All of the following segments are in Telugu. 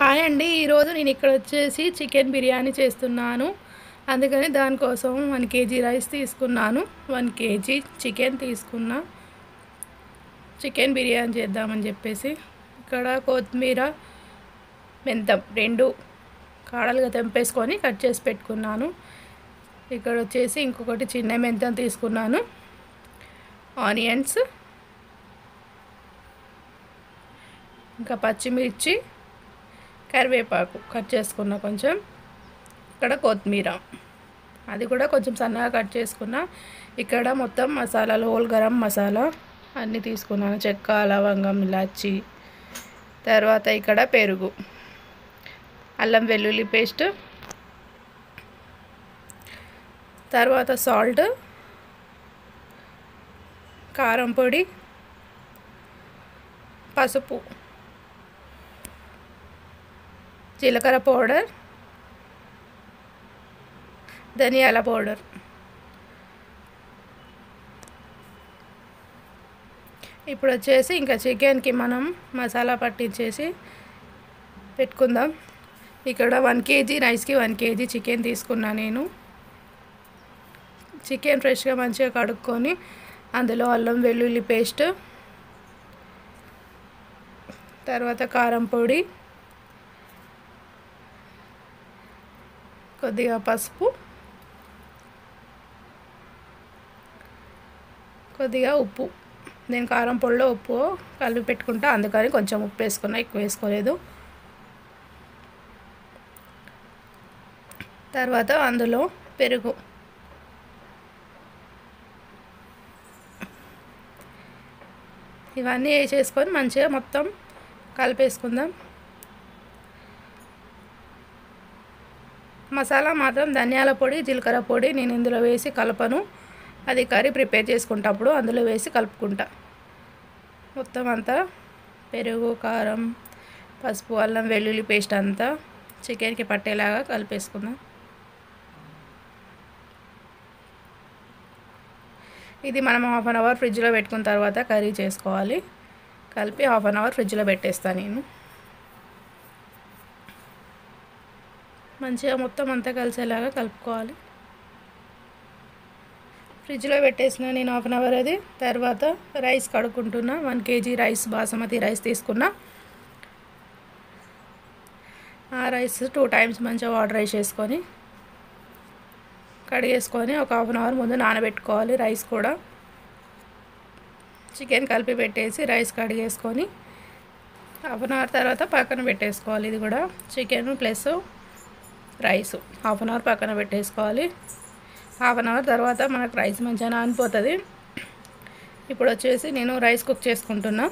హాయ్ అండి ఈరోజు నేను ఇక్కడ వచ్చేసి చికెన్ బిర్యానీ చేస్తున్నాను అందుకని దానికోసం వన్ కేజీ రైస్ తీసుకున్నాను వన్ కేజీ చికెన్ తీసుకున్నా చికెన్ బిర్యానీ చేద్దామని చెప్పేసి ఇక్కడ కొత్తిమీర మెంతం రెండు కాడలుగా తెంపేసుకొని కట్ చేసి పెట్టుకున్నాను ఇక్కడ వచ్చేసి ఇంకొకటి చిన్న మెంతం తీసుకున్నాను ఆనియన్స్ ఇంకా పచ్చిమిర్చి కరివేపాకు కట్ చేసుకున్న కొంచెం ఇక్కడ కొత్తిమీర అది కూడా కొంచెం సన్నగా కట్ చేసుకున్న ఇక్కడ మొత్తం మసాలాలు హోల్ గరం మసాలా అన్నీ తీసుకున్నాను చెక్క లవంగం ఇలాచి తర్వాత ఇక్కడ పెరుగు అల్లం వెల్లుల్లి పేస్ట్ తర్వాత సాల్ట్ కారం పొడి పసుపు జీలకర్ర పౌడర్ ధనియాల పౌడర్ ఇప్పుడు వచ్చేసి ఇంకా చికెన్కి మనం మసాలా పట్టించేసి పెట్టుకుందాం ఇక్కడ వన్ కేజీ రైస్కి వన్ కేజీ చికెన్ తీసుకున్నా నేను చికెన్ ఫ్రెష్గా మంచిగా కడుక్కొని అందులో అల్లం వెల్లుల్లి పేస్ట్ తర్వాత కారం పొడి కొద్దిగా పసుపు కొద్దిగా ఉప్పు నేను కారం పొడిలో ఉప్పు కలిపి పెట్టుకుంటా అందుకని కొంచెం ఉప్పు వేసుకున్నా ఎక్కువ వేసుకోలేదు తర్వాత అందులో పెరుగు ఇవన్నీ వేసేసుకొని మంచిగా మొత్తం కలిపేసుకుందాం మసాలా మాత్రం ధనియాల పొడి జీలకర్ర పొడి నేను ఇందులో వేసి కలపను అది కర్రీ ప్రిపేర్ చేసుకుంటప్పుడు అందులో వేసి కలుపుకుంటా మొత్తం అంతా పెరుగు కారం పసుపు అల్లం వెల్లుల్లి పేస్ట్ అంతా చికెన్కి పట్టేలాగా కలిపేసుకుందాం ఇది మనం హాఫ్ అన్ అవర్ ఫ్రిడ్జ్లో పెట్టుకున్న తర్వాత కర్రీ చేసుకోవాలి కలిపి హాఫ్ అన్ అవర్ ఫ్రిడ్జ్లో పెట్టేస్తాను నేను మంచిగా మొత్తం అంతా కలిసేలాగా కలుపుకోవాలి ఫ్రిడ్జ్లో పెట్టేసిన నేను హాఫ్ అన్ అవర్ అది తర్వాత రైస్ కడుక్కుంటున్నా one KG rice basmati rice తీసుకున్నా ఆ రైస్ టూ టైమ్స్ మంచిగా వాటర్ వేసేసుకొని కడిగేసుకొని ఒక హాఫ్ అన్ అవర్ ముందు నానబెట్టుకోవాలి రైస్ కూడా చికెన్ కలిపి పెట్టేసి రైస్ కడిగేసుకొని హాఫ్ అన్ అవర్ తర్వాత పక్కన పెట్టేసుకోవాలి ఇది కూడా chicken plus rice half an hour పక్కన పెట్టేసుకోవాలి హాఫ్ అన్ అవర్ తర్వాత మనకు రైస్ మంచిగా నానిపోతుంది ఇప్పుడు వచ్చేసి నేను రైస్ కుక్ చేసుకుంటున్నా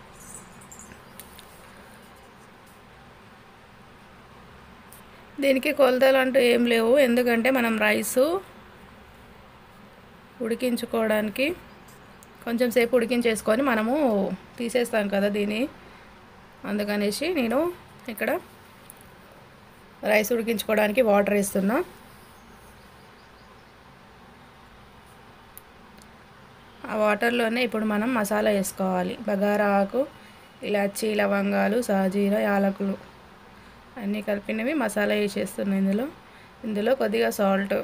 దీనికి కొలతలు అంటూ ఏం లేవు ఎందుకంటే మనం రైసు ఉడికించుకోవడానికి కొంచెం సేపు ఉడికించేసుకొని మనము తీసేస్తాం కదా దీన్ని అందుకనేసి నేను ఇక్కడ రైస్ ఉడికించుకోవడానికి వాటర్ వేస్తున్నా ఆ వాటర్లోనే ఇప్పుడు మనం మసాలా వేసుకోవాలి బగారా ఆకు ఇలాచి లవంగాలు సాజీర యాలకులు అన్నీ కలిపినవి మసాలా వేసేస్తున్నాయి ఇందులో ఇందులో కొద్దిగా సాల్ట్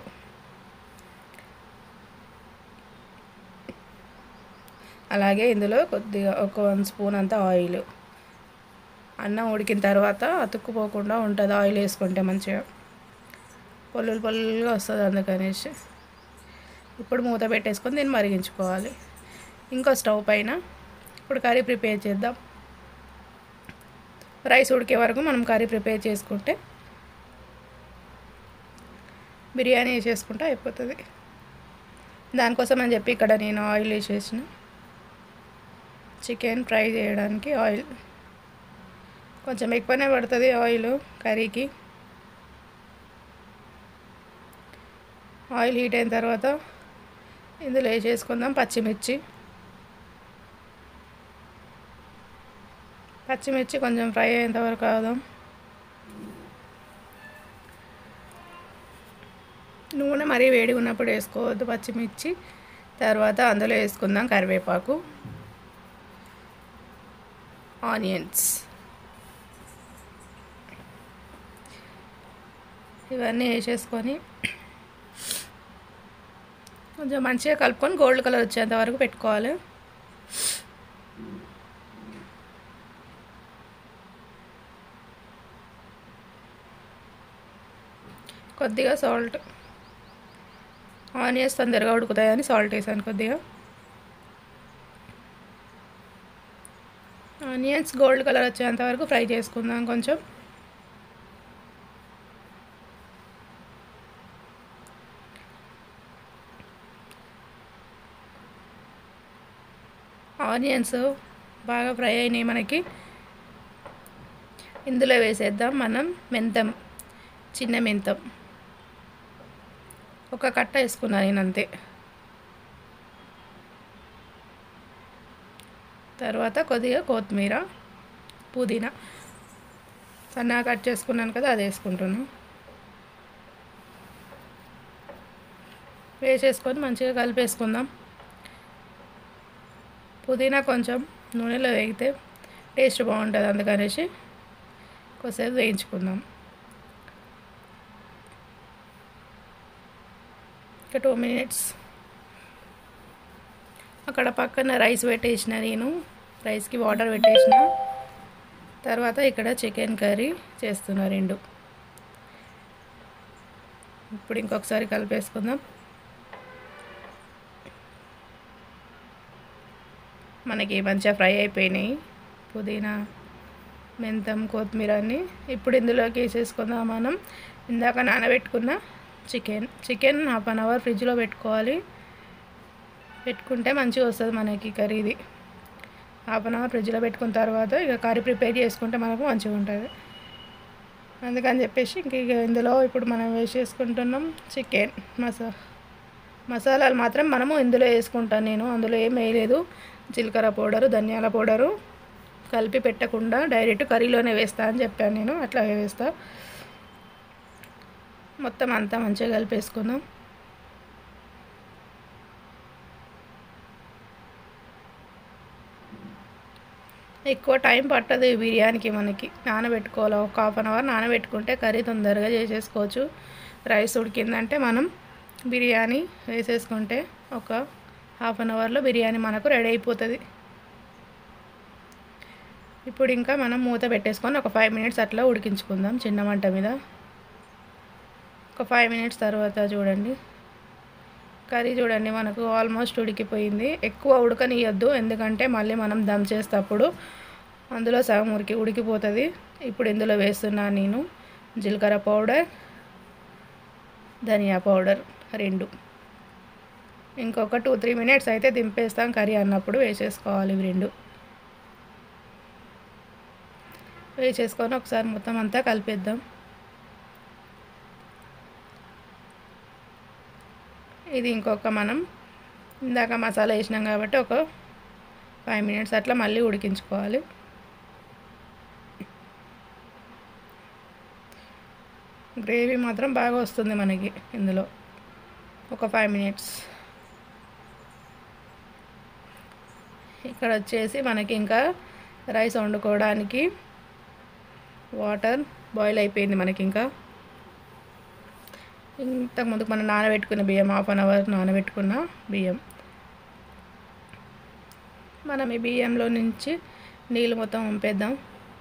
అలాగే ఇందులో కొద్దిగా ఒక వన్ స్పూన్ అంత ఆయిల్ అన్నం ఉడికిన తర్వాత అతుక్కుపోకుండా ఉంటుంది ఆయిల్ వేసుకుంటే మంచిగా పొల్లులు పొల్లుగా వస్తుంది అందుకనేసి ఇప్పుడు మూత పెట్టేసుకొని దీన్ని మరిగించుకోవాలి ఇంకో స్టవ్ పైన ఇప్పుడు కర్రీ ప్రిపేర్ చేద్దాం రైస్ ఉడికే వరకు మనం కర్రీ ప్రిపేర్ చేసుకుంటే బిర్యానీ వేసేసుకుంటే అయిపోతుంది దానికోసం అని చెప్పి ఇక్కడ నేను ఆయిల్ వేసేసిన చికెన్ ఫ్రై చేయడానికి ఆయిల్ కొంచెం ఎక్కువనే పడుతుంది ఆయిల్ కర్రీకి ఆయిల్ హీట్ అయిన తర్వాత ఇందులో వేసేసుకుందాం పచ్చిమిర్చి పచ్చిమిర్చి కొంచెం ఫ్రై అయ్యేంత వరకు ఆదాం నూనె మరీ వేడిగా ఉన్నప్పుడు వేసుకోవద్దు పచ్చిమిర్చి తర్వాత అందులో వేసుకుందాం కరివేపాకు ఆనియన్స్ ఇవన్నీ వేసేసుకొని కొంచెం మంచిగా కలుపుకొని గోల్డ్ కలర్ వచ్చేంత వరకు పెట్టుకోవాలి కొద్దిగా సాల్ట్ ఆనియన్స్ తొందరగా ఉడుకుతాయని సాల్ట్ వేసాను కొద్దిగా ఆనియన్స్ గోల్డ్ కలర్ వచ్చేంత వరకు ఫ్రై చేసుకుందాం కొంచెం ఆనియన్స్ బాగా ఫ్రై అయినాయి మనకి ఇందులో వేసేద్దాం మనం మెంతం చిన్న మెంతం ఒక కట్ట వేసుకున్నాను నేను అంతే తర్వాత కొద్దిగా కొత్తిమీర పుదీనా సన్నగా కట్ చేసుకున్నాను కదా అది వేసుకుంటున్నాను వేసేసుకొని మంచిగా కలిపేసుకుందాం పుదీనా కొంచెం నూనెలో వేగితే టేస్ట్ బాగుంటుంది అందుకనేసి కొద్దిసేపు వేయించుకుందాం ఒక టూ మినిట్స్ అక్కడ పక్కన రైస్ పెట్టేసిన నేను రైస్కి వాటర్ పెట్టేసిన తర్వాత ఇక్కడ చికెన్ కర్రీ చేస్తున్నా రెండు ఇప్పుడు ఇంకొకసారి కలిపేసుకుందాం మనకి మంచిగా ఫ్రై అయిపోయినాయి పుదీనా మెంతం కొత్తిమీర అన్నీ ఇప్పుడు ఇందులోకి వేసేసుకుందాం మనం ఇందాక నానబెట్టుకున్న chicken chicken half an hour ఫ్రిడ్జ్లో పెట్టుకోవాలి పెట్టుకుంటే మంచిగా వస్తుంది మనకి కర్రీది హాఫ్ అన్ అవర్ ఫ్రిడ్జ్లో పెట్టుకున్న తర్వాత ఇక కర్రీ ప్రిపేర్ చేసుకుంటే మనకు మంచిగా ఉంటుంది అందుకని చెప్పేసి ఇంక ఇక ఇందులో ఇప్పుడు మనం వేసేసుకుంటున్నాం చికెన్ మసా మసాలాలు మాత్రం మనము ఇందులో వేసుకుంటాను నేను అందులో ఏం వేయలేదు జీలకర్ర పౌడరు ధనియాల పౌడరు కలిపి పెట్టకుండా డైరెక్ట్ కర్రీలోనే వేస్తా అని చెప్పాను నేను అట్లా వేస్తా మొత్తం అంతా మంచిగా కలిపేసుకుందాం ఎక్కువ టైం పట్టదు ఈ బిర్యానీకి మనకి నానబెట్టుకోవాలి ఒక హాఫ్ అన్ అవర్ నానబెట్టుకుంటే కర్రీ తొందరగా చేసేసుకోవచ్చు రైస్ ఉడికిందంటే మనం బిర్యానీ వేసేసుకుంటే ఒక హాఫ్ అన్ అవర్లో బిర్యానీ మనకు రెడీ అయిపోతుంది ఇప్పుడు ఇంకా మనం మూత పెట్టేసుకొని ఒక ఫైవ్ మినిట్స్ అట్లా ఉడికించుకుందాం చిన్న మంట మీద ఒక ఫైవ్ మినిట్స్ తర్వాత చూడండి కర్రీ చూడండి మనకు ఆల్మోస్ట్ ఉడికిపోయింది ఎక్కువ ఉడకనియద్దు ఎందుకంటే మళ్ళీ మనం దమ్ చేసేటప్పుడు అందులో సగం ఉడికి ఉడికిపోతుంది ఇప్పుడు ఇందులో వేస్తున్నాను నేను జీలకర్ర పౌడర్ ధనియా పౌడర్ రెండు ఇంకొక టూ త్రీ మినిట్స్ అయితే దింపేస్తాం కర్రీ అన్నప్పుడు వేసేసుకోవాలి ఇవి రెండు వేసేసుకొని ఒకసారి మొత్తం అంతా కలిపేద్దాం ఇది ఇంకొక మనం ఇందాక మసాలా వేసినాం కాబట్టి ఒక ఫైవ్ మినిట్స్ అట్లా మళ్ళీ ఉడికించుకోవాలి గ్రేవీ మాత్రం బాగా వస్తుంది మనకి ఇందులో ఒక ఫైవ్ మినిట్స్ ఇక్కడ వచ్చేసి మనకి ఇంకా రైస్ వండుకోవడానికి వాటర్ బాయిల్ అయిపోయింది మనకి ఇంకా ఇంతకుముందు మనం నానబెట్టుకున్న బియ్యం హాఫ్ అన్ అవర్ నానబెట్టుకున్న బియ్యం మనం ఈ బియ్యంలో నుంచి నీళ్ళు మొత్తం వంపేద్దాం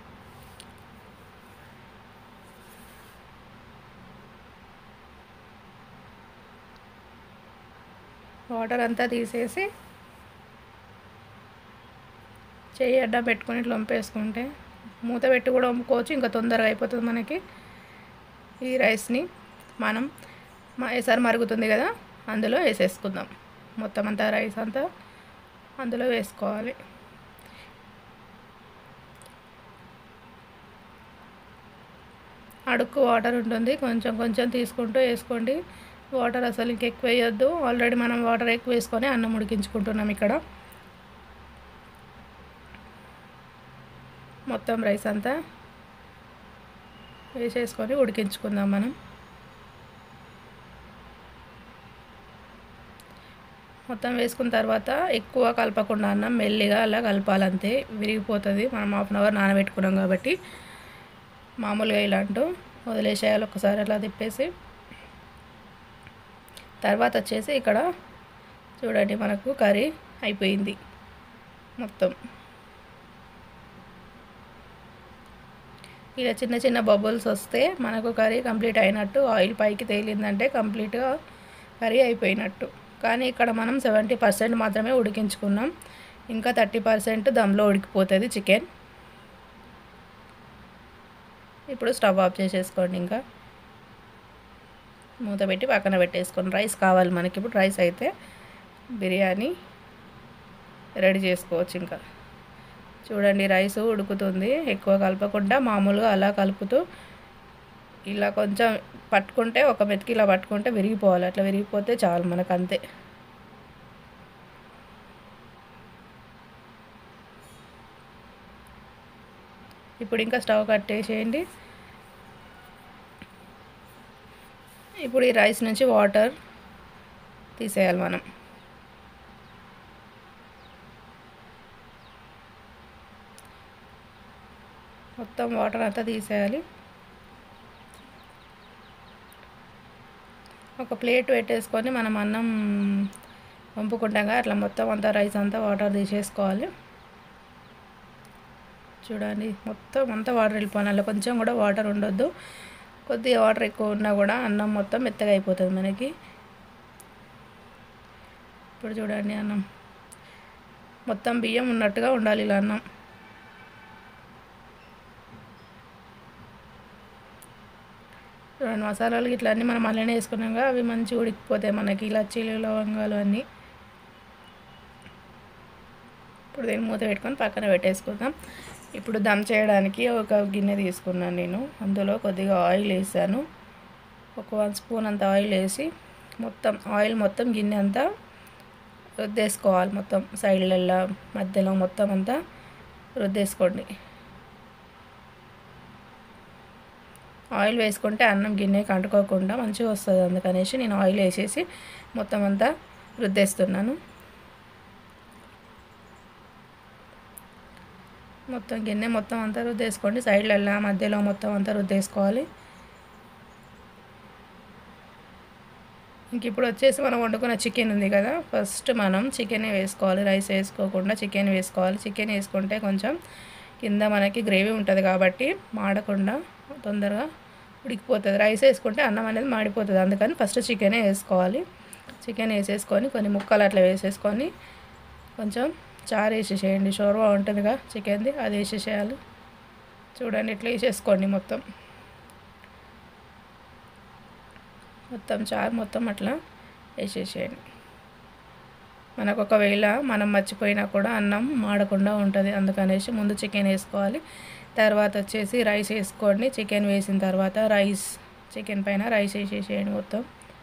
వాటర్ అంతా తీసేసి చెయ్యి అడ్డం పెట్టుకొని ఇట్లా వంపేసుకుంటే మూత పెట్టి కూడా వంపుకోవచ్చు ఇంకా తొందరగా అయిపోతుంది మనకి ఈ రైస్ని మనం ఎసరు మరుగుతుంది కదా అందులో వేసేసుకుందాం మొత్తం అంతా రైస్ అంతా అందులో వేసుకోవాలి అడుక్కు వాటర్ ఉంటుంది కొంచెం కొంచెం తీసుకుంటూ వేసుకోండి వాటర్ అసలు ఇంకెక్కువ వేయొద్దు ఆల్రెడీ మనం వాటర్ ఎక్కువ వేసుకొని అన్నం ఉడికించుకుంటున్నాం ఇక్కడ మొత్తం రైస్ అంతా వేసేసుకొని ఉడికించుకుందాం మనం మొత్తం వేసుకున్న తర్వాత ఎక్కువ కలపకుండా అన్నం మెల్లిగా అలా కలపాలంతే విరిగిపోతుంది మనం హాఫ్ అన్ అవర్ నానబెట్టుకున్నాం కాబట్టి మామూలుగా ఇలాంటి వదిలేసేయాలి ఒకసారి అలా తిప్పేసి తర్వాత వచ్చేసి ఇక్కడ చూడండి మనకు కర్రీ అయిపోయింది మొత్తం ఇలా చిన్న చిన్న బబుల్స్ వస్తే మనకు కర్రీ కంప్లీట్ అయినట్టు ఆయిల్ పైకి తేలిందంటే కంప్లీట్గా కర్రీ అయిపోయినట్టు కానీ ఇక్కడ మనం సెవెంటీ పర్సెంట్ మాత్రమే ఉడికించుకున్నాం ఇంకా థర్టీ పర్సెంట్ దమ్లో ఉడికిపోతుంది చికెన్ ఇప్పుడు స్టవ్ ఆఫ్ చేసేసుకోండి ఇంకా మూత పెట్టి పక్కన పెట్టేసుకోండి రైస్ కావాలి మనకి ఇప్పుడు రైస్ అయితే బిర్యానీ రెడీ చేసుకోవచ్చు ఇంకా చూడండి రైస్ ఉడుకుతుంది ఎక్కువ కలపకుండా మామూలుగా అలా కలుపుతూ ఇలా కొంచెం పట్టుకుంటే ఒక మెతికి ఇలా పట్టుకుంటే విరిగిపోవాలి అట్లా విరిగిపోతే చాలు మనకు అంతే ఇప్పుడు ఇంకా స్టవ్ కట్టేసేయండి ఇప్పుడు ఈ రైస్ నుంచి వాటర్ తీసేయాలి మనం మొత్తం వాటర్ అంతా తీసేయాలి ఒక ప్లేట్ పెట్టేసుకొని మనం అన్నం వంపుకుంటాం అట్లా మొత్తం అంతా రైస్ అంతా వాటర్ తీసేసుకోవాలి చూడండి మొత్తం అంతా వాటర్ వెళ్ళిపోవాలి అలా కొంచెం కూడా వాటర్ ఉండొద్దు కొద్దిగా వాటర్ ఎక్కువ ఉన్నా కూడా అన్నం మొత్తం మెత్తగా అయిపోతుంది మనకి ఇప్పుడు చూడండి అన్నం మొత్తం బియ్యం ఉన్నట్టుగా ఉండాలి ఇలా అన్నం చూడండి మసాలాలు ఇట్లా అన్నీ మనం అలానే వేసుకున్నాక అవి మంచిగా ఉడికిపోతాయి మనకి ఇలాచీలు లవంగాలు అన్నీ ఇప్పుడు దీన్ని మూత పెట్టుకొని పక్కన పెట్టేసుకుందాం ఇప్పుడు దమ్ చేయడానికి ఒక గిన్నె తీసుకున్నాను నేను అందులో కొద్దిగా ఆయిల్ వేసాను ఒక వన్ స్పూన్ అంత ఆయిల్ వేసి మొత్తం ఆయిల్ మొత్తం గిన్నె అంతా రుద్దేసుకోవాలి మొత్తం సైడ్లల్లో మధ్యలో మొత్తం అంతా రుద్దేసుకోండి ఆయిల్ వేసుకుంటే అన్నం గిన్నెకి అంటుకోకుండా మంచిగా వస్తుంది అందుకనేసి నేను ఆయిల్ వేసేసి మొత్తం అంతా రుద్దేస్తున్నాను మొత్తం గిన్నె మొత్తం అంతా రుద్దేసుకోండి సైడ్లలో మధ్యలో మొత్తం అంతా రుద్దేసుకోవాలి ఇంక ఇప్పుడు వచ్చేసి మనం వండుకున్న చికెన్ ఉంది కదా ఫస్ట్ మనం చికెన్ వేసుకోవాలి రైస్ వేసుకోకుండా చికెన్ వేసుకోవాలి చికెన్ వేసుకుంటే కొంచెం కింద మనకి గ్రేవీ ఉంటుంది కాబట్టి మాడకుండా తొందరగా ఉడికిపోతుంది రైస్ వేసుకుంటే అన్నం అనేది మాడిపోతుంది అందుకని ఫస్ట్ చికెనే వేసుకోవాలి చికెన్ వేసేసుకొని కొన్ని ముక్కలు అట్లా వేసేసుకొని కొంచెం చారు వేసేసేయండి షోర్వా ఉంటుందిగా చికెన్ది అది వేసేసేయాలి చూడండి ఇట్లా వేసేసుకోండి మొత్తం మొత్తం చారు మొత్తం అట్లా వేసేసేయండి మనకు ఒకవేళ మనం మర్చిపోయినా కూడా అన్నం మాడకుండా ఉంటుంది అందుకనేసి ముందు చికెన్ వేసుకోవాలి తర్వాత వచ్చేసి రైస్ వేసుకోండి చికెన్ వేసిన తర్వాత రైస్ చికెన్ పైన రైస్ వేసేసేయండి మొత్తం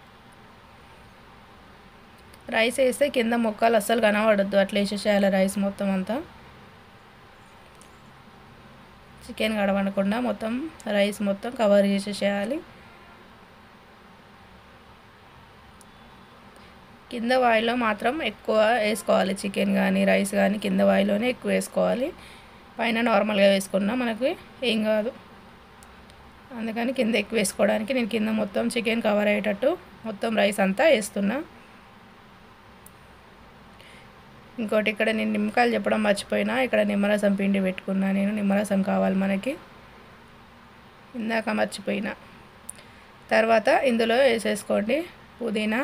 రైస్ వేస్తే కింద ముక్కలు అస్సలు కనబడద్దు అట్లా వేసేసేయాలి రైస్ మొత్తం అంతా చికెన్ కడవనకుండా మొత్తం రైస్ మొత్తం కవర్ చేసేసేయాలి కింద వాయిలో మాత్రం ఎక్కువ వేసుకోవాలి చికెన్ కానీ రైస్ కానీ కింద వాయిలోనే ఎక్కువ వేసుకోవాలి పైన నార్మల్గా వేసుకున్నా మనకి ఏం కాదు అందుకని కింద ఎక్కువ వేసుకోవడానికి నేను కింద మొత్తం చికెన్ కవర్ అయ్యేటట్టు మొత్తం రైస్ అంతా వేస్తున్నా ఇంకోటి ఇక్కడ నేను నిమ్మకాయలు చెప్పడం మర్చిపోయినా ఇక్కడ నిమ్మరసం పిండి పెట్టుకున్నా నేను నిమ్మరసం కావాలి మనకి ఇందాక మర్చిపోయినా తర్వాత ఇందులో వేసేసుకోండి పుదీనా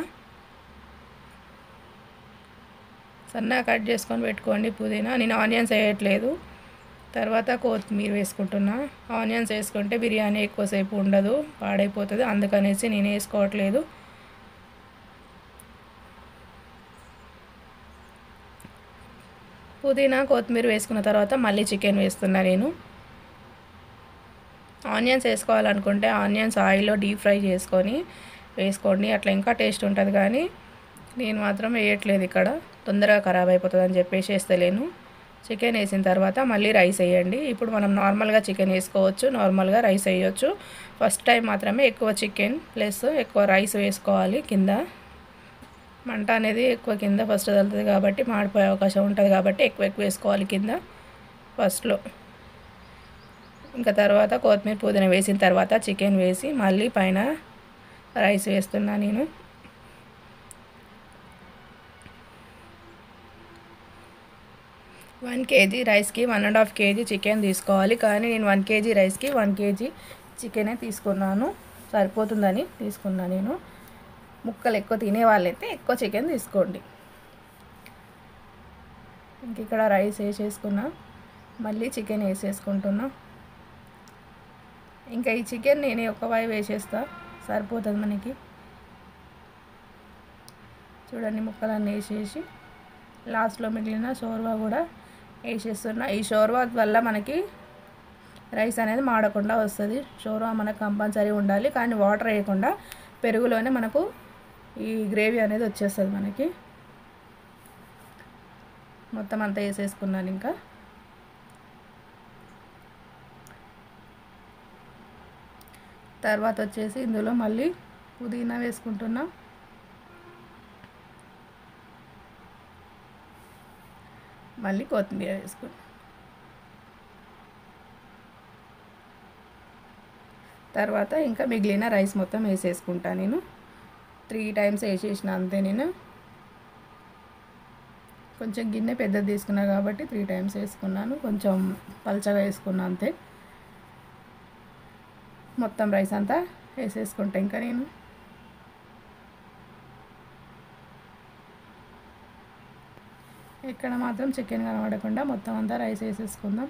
సన్నగా కట్ చేసుకొని పెట్టుకోండి పుదీనా నేను ఆనియన్స్ వేయట్లేదు తర్వాత కొత్తిమీర వేసుకుంటున్నా ఆనియన్స్ వేసుకుంటే బిర్యానీ ఎక్కువసేపు ఉండదు పాడైపోతుంది అందుకనేసి నేను వేసుకోవట్లేదు పుదీనా కొత్తిమీర వేసుకున్న తర్వాత మళ్ళీ చికెన్ వేస్తున్నా నేను ఆనియన్స్ వేసుకోవాలనుకుంటే ఆనియన్స్ ఆయిల్లో డీప్ ఫ్రై చేసుకొని వేసుకోండి అట్లా ఇంకా టేస్ట్ ఉంటుంది కానీ నేను మాత్రం వేయట్లేదు ఇక్కడ తొందరగా ఖరాబ్ అయిపోతుంది అని చెప్పేసి వేస్తలేను చికెన్ వేసిన తర్వాత మళ్ళీ రైస్ వేయండి ఇప్పుడు మనం నార్మల్గా చికెన్ వేసుకోవచ్చు నార్మల్గా రైస్ వేయచ్చు ఫస్ట్ టైం మాత్రమే ఎక్కువ చికెన్ ప్లస్ ఎక్కువ రైస్ వేసుకోవాలి కింద మంట అనేది ఎక్కువ కింద ఫస్ట్ తగులుతుంది కాబట్టి మాడిపోయే అవకాశం ఉంటుంది కాబట్టి ఎక్కువ ఎక్కువ వేసుకోవాలి కింద ఫస్ట్లో ఇంకా తర్వాత కొత్తిమీర పుదీనా వేసిన తర్వాత చికెన్ వేసి మళ్ళీ పైన రైస్ వేస్తున్నా నేను వన్ కేజీ రైస్కి one and half KG chicken తీసుకోవాలి కానీ నేను వన్ కేజీ రైస్కి వన్ కేజీ చికెనే తీసుకున్నాను సరిపోతుందని తీసుకున్నా నేను ముక్కలు ఎక్కువ తినే వాళ్ళైతే ఎక్కువ చికెన్ తీసుకోండి ఇంక ఇక్కడ రైస్ వేసేసుకున్నా మళ్ళీ చికెన్ వేసేసుకుంటున్నా ఇంకా ఈ చికెన్ నేను ఒక వాయి వేసేస్తా సరిపోతుంది మనకి చూడండి ముక్కలన్నీ వేసేసి లాస్ట్లో మిగిలిన షోర్వా కూడా వేసేస్తున్నా ఈ షోర్వా వల్ల మనకి రైస్ అనేది మాడకుండా వస్తుంది షోర్వా మనకు కంపల్సరీ ఉండాలి కానీ వాటర్ వేయకుండా పెరుగులోనే మనకు ఈ గ్రేవీ అనేది వచ్చేస్తుంది మనకి మొత్తం అంతా వేసేసుకున్నాను ఇంకా తర్వాత వచ్చేసి ఇందులో మళ్ళీ పుదీనా వేసుకుంటున్నా మళ్ళీ కొత్తిమీర వేసుకున్నా తర్వాత ఇంకా మిగిలిన రైస్ మొత్తం వేసేసుకుంటా నేను త్రీ టైమ్స్ వేసేసిన అంతే నేను కొంచెం గిన్నె పెద్దది తీసుకున్నా కాబట్టి త్రీ టైమ్స్ వేసుకున్నాను కొంచెం పలచగా వేసుకున్నా అంతే మొత్తం రైస్ అంతా వేసేసుకుంటా ఇంకా నేను ఇక్కడ మాత్రం చికెన్ కనబడకుండా మొత్తం అంతా రైస్ వేసేసుకుందాం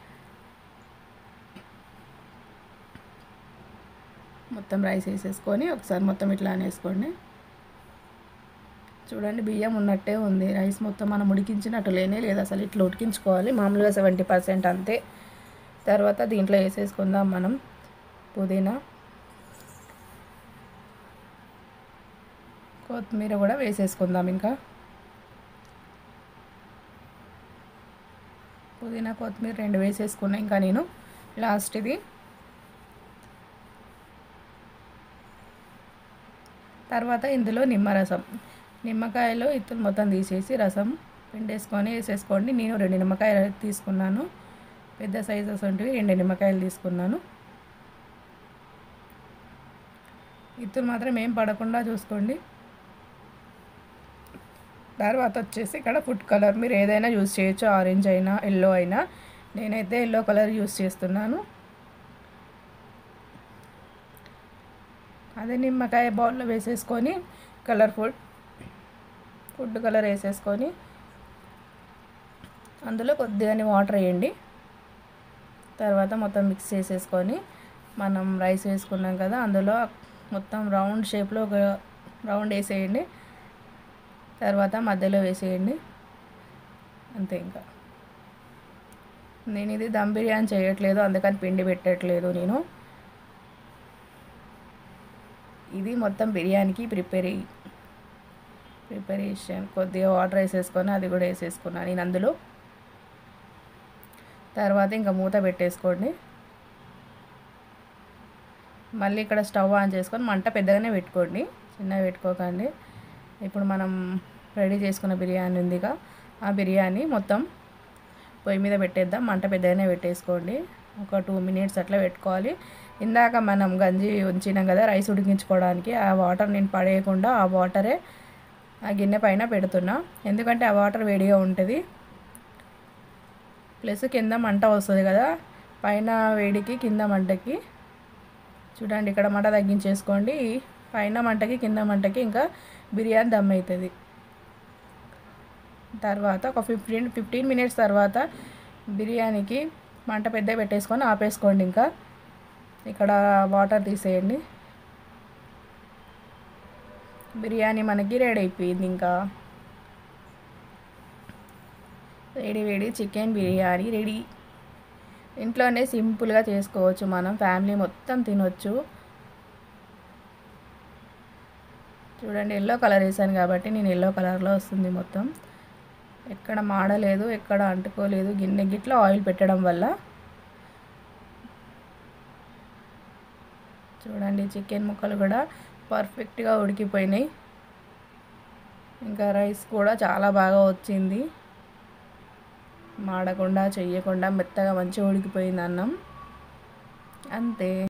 మొత్తం రైస్ వేసేసుకొని ఒకసారి మొత్తం ఇట్లా అనేసుకోండి చూడండి బియ్యం ఉన్నట్టే ఉంది రైస్ మొత్తం మనం ఉడికించినట్టు లేనే లేదు అసలు ఇట్లా ఉడికించుకోవాలి మామూలుగా సెవెంటీ పర్సెంట్ అంతే తర్వాత దీంట్లో వేసేసుకుందాం మనం పుదీనా కొత్తిమీర కూడా వేసేసుకుందాం ఇంకా పుదీనా కొత్తిమీర రెండు వేసేసుకున్నా ఇంకా నేను లాస్ట్ ఇది తర్వాత ఇందులో నిమ్మరసం నిమ్మకాయలో ఇత్తులు మొత్తం తీసేసి రసం పిండేసుకొని వేసేసుకోండి నేను రెండు నిమ్మకాయలు తీసుకున్నాను పెద్ద సైజెస్ ఉంటివి రెండు నిమ్మకాయలు తీసుకున్నాను ఇత్తులు మాత్రం ఏం పడకుండా చూసుకోండి తర్వాత వచ్చేసి ఇక్కడ ఫుడ్ కలర్ మీరు ఏదైనా యూస్ చేయొచ్చు ఆరెంజ్ అయినా ఎల్లో అయినా నేనైతే ఎల్లో కలర్ యూస్ చేస్తున్నాను అదే నిమ్మకాయ బౌల్లో వేసేసుకొని కలర్ఫుల్ ఫుడ్ కలర్ వేసేసుకొని అందులో కొద్దిగానే వాటర్ వేయండి తర్వాత మొత్తం మిక్స్ చేసేసుకొని మనం రైస్ వేసుకున్నాం కదా అందులో మొత్తం రౌండ్ షేప్లో ఒక రౌండ్ వేసేయండి తర్వాత మధ్యలో వేసేయండి అంతే ఇంకా నేను ఇది దమ్ బిర్యానీ చేయట్లేదు అందుకని పిండి పెట్టట్లేదు నేను ఇది మొత్తం బిర్యానీకి ప్రిపేర్ ప్రిపరేషన్ కొద్దిగా వాటర్ వేసేసుకొని అది కూడా వేసేసుకున్నాను నేను అందులో తర్వాత ఇంకా మూత పెట్టేసుకోండి మళ్ళీ ఇక్కడ స్టవ్ ఆన్ చేసుకొని మంట పెద్దగానే పెట్టుకోండి చిన్నగా పెట్టుకోకండి ఇప్పుడు మనం రెడీ చేసుకున్న బిర్యానీ ఉందిగా ఆ బిర్యానీ మొత్తం పొయ్యి మీద పెట్టేద్దాం మంట పెద్దగానే పెట్టేసుకోండి ఒక టూ మినిట్స్ అట్లా పెట్టుకోవాలి ఇందాక మనం గంజి ఉంచినాం కదా రైస్ ఉడికించుకోవడానికి ఆ వాటర్ నేను పడేయకుండా ఆ వాటరే ఆ గిన్నె పైన పెడుతున్నా ఎందుకంటే ఆ వాటర్ వేడిగా ఉంటుంది ప్లస్ కింద మంట వస్తుంది కదా పైన వేడికి కింద మంటకి చూడండి ఇక్కడ మంట తగ్గించేసుకోండి పైన మంటకి కింద మంటకి ఇంకా బిర్యానీ దమ్ అవుతుంది తర్వాత ఒక ఫిఫ్టీన్ ఫిఫ్టీన్ మినిట్స్ తర్వాత బిర్యానీకి మంట పెద్ద పెట్టేసుకొని ఆపేసుకోండి ఇంకా ఇక్కడ వాటర్ తీసేయండి బిర్యానీ మనకి రెడీ అయిపోయింది ఇంకా వేడి వేడి చికెన్ బిర్యానీ రెడీ ఇంట్లోనే సింపుల్గా చేసుకోవచ్చు మనం ఫ్యామిలీ మొత్తం తినొచ్చు చూడండి ఎల్లో కలర్ వేసాను కాబట్టి నేను ఎల్లో కలర్లో వస్తుంది మొత్తం ఎక్కడ మాడలేదు ఎక్కడ అంటుకోలేదు గిన్నె గిట్ల ఆయిల్ పెట్టడం వల్ల చూడండి చికెన్ ముక్కలు కూడా పర్ఫెక్ట్గా ఉడికిపోయినాయి ఇంకా రైస్ కూడా చాలా బాగా వచ్చింది మాడకుండా చెయ్యకుండా మెత్తగా మంచిగా ఉడికిపోయింది అన్నం అంతే